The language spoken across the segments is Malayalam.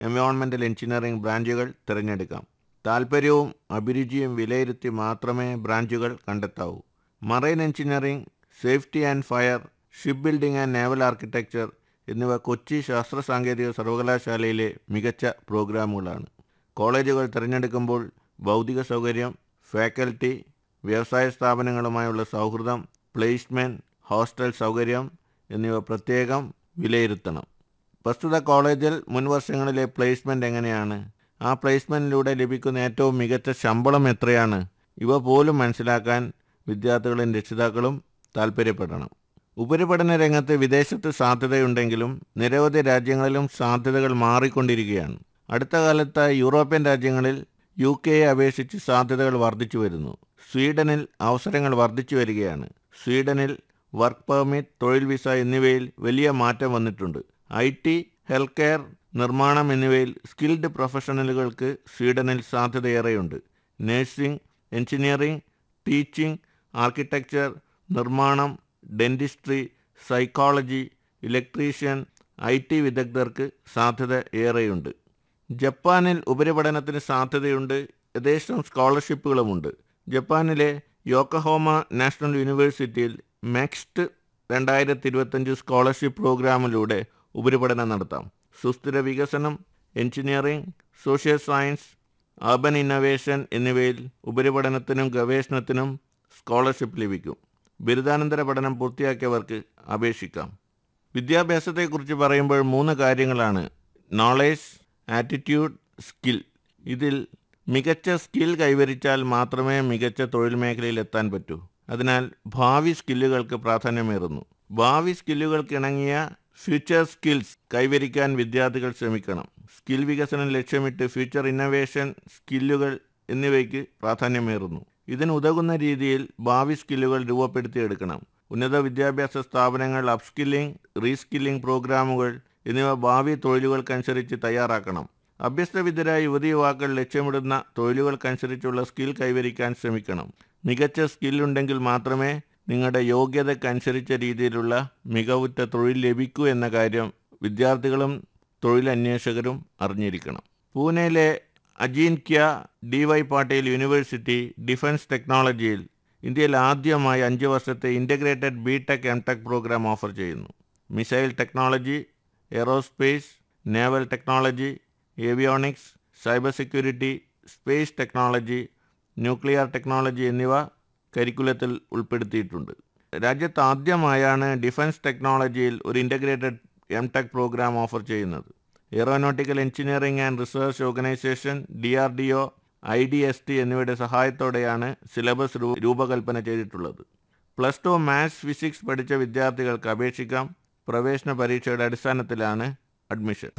എൻവയോൺമെൻ്റൽ എഞ്ചിനീയറിംഗ് ബ്രാഞ്ചുകൾ തിരഞ്ഞെടുക്കാം താൽപ്പര്യവും അഭിരുചിയും വിലയിരുത്തി മാത്രമേ ബ്രാഞ്ചുകൾ കണ്ടെത്താവൂ marine engineering safety and fire ship building and naval architecture എന്നിവ കൊച്ചി ശാസ്ത്ര സാങ്കേതിക സർവകലാശാലയിലെ മികച്ച പ്രോഗ്രാമുകളാണ് കോളേജുകൾ തിരഞ്ഞെടുക്കുമ്പോൾ ഭൗതിക സൗകര്യം ഫാക്കൽറ്റി വ്യവസായ സ്ഥാപനങ്ങളുമായുള്ള സൗഹൃദം പ്ലേസ്മെൻറ്റ് ഹോസ്റ്റൽ സൗകര്യം എന്നിവ പ്രത്യേകം വിലയിരുത്തണം പ്രസ്തുത കോളേജിൽ മുൻ വർഷങ്ങളിലെ പ്ലേസ്മെൻറ്റ് എങ്ങനെയാണ് ആ പ്ലേസ്മെൻറ്റിലൂടെ ലഭിക്കുന്ന ഏറ്റവും മികച്ച ശമ്പളം എത്രയാണ് ഇവ പോലും മനസ്സിലാക്കാൻ വിദ്യാർത്ഥികളും രക്ഷിതാക്കളും താൽപ്പര്യപ്പെടണം ഉപരിപഠന രംഗത്ത് വിദേശത്ത് സാധ്യതയുണ്ടെങ്കിലും നിരവധി രാജ്യങ്ങളിലും സാധ്യതകൾ മാറിക്കൊണ്ടിരിക്കുകയാണ് അടുത്ത കാലത്ത് യൂറോപ്യൻ രാജ്യങ്ങളിൽ യു കെയെ അപേക്ഷിച്ച് സാധ്യതകൾ വർദ്ധിച്ചു വരുന്നു സ്വീഡനിൽ അവസരങ്ങൾ വർദ്ധിച്ചു വരികയാണ് സ്വീഡനിൽ വർക്ക് പെർമിറ്റ് തൊഴിൽ വിസ എന്നിവയിൽ വലിയ മാറ്റം വന്നിട്ടുണ്ട് ഐ ടി ഹെൽത്ത് കെയർ നിർമ്മാണം എന്നിവയിൽ സ്കിൽഡ് പ്രൊഫഷണലുകൾക്ക് സ്വീഡനിൽ സാധ്യതയേറെയുണ്ട് നഴ്സിംഗ് എഞ്ചിനീയറിംഗ് ടീച്ചിംഗ് ആർക്കിടെക്ചർ നിർമ്മാണം dentistry psychology electrician I T വിദഗ്ധർക്ക് സാധ്യത ഏറെയുണ്ട് ജപ്പാനിൽ ഉപരിപഠനത്തിന് സാധ്യതയുണ്ട് യഥേഷ്ടം സ്കോളർഷിപ്പുകളുമുണ്ട് ജപ്പാനിലെ യോക്കഹോമ നാഷണൽ യൂണിവേഴ്സിറ്റിയിൽ മെക്സ്റ്റ് രണ്ടായിരത്തി ഇരുപത്തഞ്ച് സ്കോളർഷിപ്പ് പ്രോഗ്രാമിലൂടെ ഉപരിപഠനം നടത്താം സുസ്ഥിര വികസനം engineering social science urban innovation എന്നിവയിൽ ഉപരിപഠനത്തിനും ഗവേഷണത്തിനും സ്കോളർഷിപ്പ് ലഭിക്കും ബിരുദാനന്തര പഠനം പൂർത്തിയാക്കിയവർക്ക് അപേക്ഷിക്കാം വിദ്യാഭ്യാസത്തെക്കുറിച്ച് പറയുമ്പോൾ മൂന്ന് കാര്യങ്ങളാണ് നോളേജ് ആറ്റിറ്റ്യൂഡ് സ്കിൽ ഇതിൽ മികച്ച സ്കിൽ കൈവരിച്ചാൽ മാത്രമേ മികച്ച തൊഴിൽ മേഖലയിൽ എത്താൻ പറ്റൂ അതിനാൽ ഭാവി സ്കില്ലുകൾക്ക് പ്രാധാന്യമേറുന്നു ഭാവി സ്കില്ലുകൾക്ക് ഇണങ്ങിയ ഫ്യൂച്ചർ സ്കിൽസ് കൈവരിക്കാൻ വിദ്യാർത്ഥികൾ ശ്രമിക്കണം സ്കിൽ വികസനം ലക്ഷ്യമിട്ട് ഫ്യൂച്ചർ ഇന്നൊവേഷൻ സ്കില്ലുകൾ എന്നിവയ്ക്ക് പ്രാധാന്യമേറുന്നു ഇതിന് ഉതകുന്ന രീതിയിൽ ഭാവി സ്കില്ലുകൾ രൂപപ്പെടുത്തിയെടുക്കണം ഉന്നത വിദ്യാഭ്യാസ സ്ഥാപനങ്ങൾ അപ്സ്കില്ലിംഗ് റീസ്കില്ലിംഗ് പ്രോഗ്രാമുകൾ എന്നിവ ഭാവി തൊഴിലുകൾക്കനുസരിച്ച് തയ്യാറാക്കണം അഭ്യസ്തവിദ്യരായ യുവതി യുവാക്കൾ ലക്ഷ്യമിടുന്ന തൊഴിലുകൾക്കനുസരിച്ചുള്ള സ്കിൽ കൈവരിക്കാൻ ശ്രമിക്കണം മികച്ച സ്കില്ലുണ്ടെങ്കിൽ മാത്രമേ നിങ്ങളുടെ യോഗ്യതക്കനുസരിച്ച രീതിയിലുള്ള മികവുറ്റ തൊഴിൽ ലഭിക്കൂ എന്ന കാര്യം വിദ്യാർത്ഥികളും തൊഴിലന്വേഷകരും അറിഞ്ഞിരിക്കണം പൂനെയിലെ Ajinkya D Y Patil university defence ടെക്നോളജിയിൽ ഇന്ത്യയിൽ ആദ്യമായി അഞ്ച് വർഷത്തെ integrated B tech M tech programme offer ചെയ്യുന്നു missile technology aerospace naval technology avionics cyber security space technology nuclear technology എന്നിവ കരിക്കുലത്തിൽ ഉൾപ്പെടുത്തിയിട്ടുണ്ട് രാജ്യത്ത് ആദ്യമായാണ് ഡിഫൻസ് ടെക്നോളജിയിൽ ഒരു integrated M tech programme offer ചെയ്യുന്നത് aeronautical engineering and research organisation D R D O I D S T എന്നിവയുടെ സഹായത്തോടെയാണ് സിലബസ് രൂ- രൂപകൽപ്പന ചെയ്തിട്ടുള്ളത് പ്ലസ് ടു മാത്സ് ഫിസിക്സ് പഠിച്ച വിദ്യാർത്ഥികൾക്ക് അപേക്ഷിക്കാം പ്രവേശന പരീക്ഷയുടെ അടിസ്ഥാനത്തിലാണ് അഡ്മിഷൻ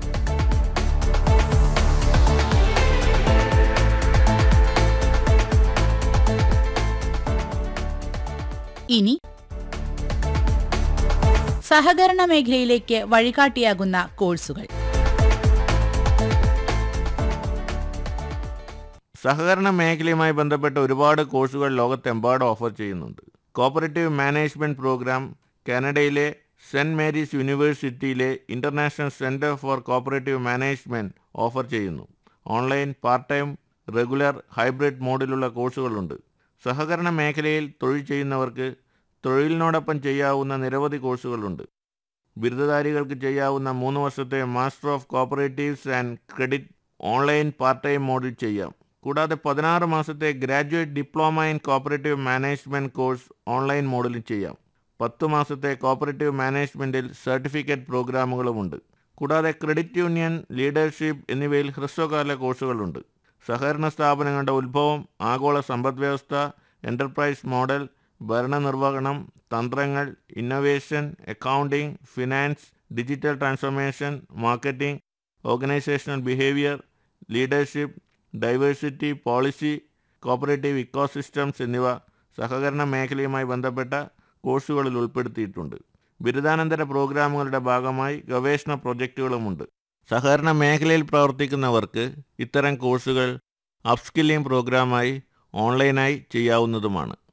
ഇനി സഹകരണ മേഖലയിലേക്ക് വഴികാട്ടിയാകുന്ന കോഴ്സുകൾ സഹകരണ മേഖലയുമായി ബന്ധപ്പെട്ട ഒരുപാട് കോഴ്സുകൾ ലോകത്തെമ്പാടും ഓഫർ ചെയ്യുന്നുണ്ട് കോപ്പറേറ്റീവ് മാനേജ്മെൻറ്റ് പ്രോഗ്രാം കാനഡയിലെ സെൻറ് മേരീസ് യൂണിവേഴ്സിറ്റിയിലെ international centre for cooperative management offer ചെയ്യുന്നു online part time regular hybrid മോഡിലുള്ള കോഴ്സുകളുണ്ട് സഹകരണ മേഖലയിൽ തൊഴിൽ ചെയ്യുന്നവർക്ക് തൊഴിലിനോടൊപ്പം ചെയ്യാവുന്ന നിരവധി കോഴ്സുകളുണ്ട് ബിരുദധാരികൾക്ക് ചെയ്യാവുന്ന മൂന്ന് വർഷത്തെ master of cooperatives and credit online part time മോഡിൽ ചെയ്യാം കൂടാതെ പതിനാറ് മാസത്തെ graduate diploma in cooperative management course online മോഡിലും ചെയ്യാം പത്ത് മാസത്തെ കോപ്പറേറ്റീവ് മാനേജ്മെൻറ്റിൽ സർട്ടിഫിക്കറ്റ് പ്രോഗ്രാമുകളുമുണ്ട് കൂടാതെ ക്രെഡിറ്റ് യൂണിയൻ ലീഡർഷിപ്പ് എന്നിവയിൽ ഹ്രസ്വകാല കോഴ്സുകളുണ്ട് സഹകരണ സ്ഥാപനങ്ങളുടെ ഉത്ഭവം ആഗോള സമ്പദ്വ്യവസ്ഥ എൻ്റർപ്രൈസ് മോഡൽ ഭരണനിർവഹണം തന്ത്രങ്ങൾ innovation accounting finance digital transformation marketing organisational behaviour leadership diversity policy cooperative ecosystems എന്നിവ സഹകരണ മേഖലയുമായി ബന്ധപ്പെട്ട കോഴ്സുകളിൽ ഉൾപ്പെടുത്തിയിട്ടുണ്ട് ബിരുദാനന്തര പ്രോഗ്രാമുകളുടെ ഭാഗമായി ഗവേഷണ പ്രൊജക്റ്റുകളുമുണ്ട് സഹകരണ മേഖലയിൽ പ്രവർത്തിക്കുന്നവർക്ക് ഇത്തരം കോഴ്സുകൾ അപ്സ്കില്ലിംഗ് പ്രോഗ്രാമായി ഓൺലൈനായി ചെയ്യാവുന്നതുമാണ്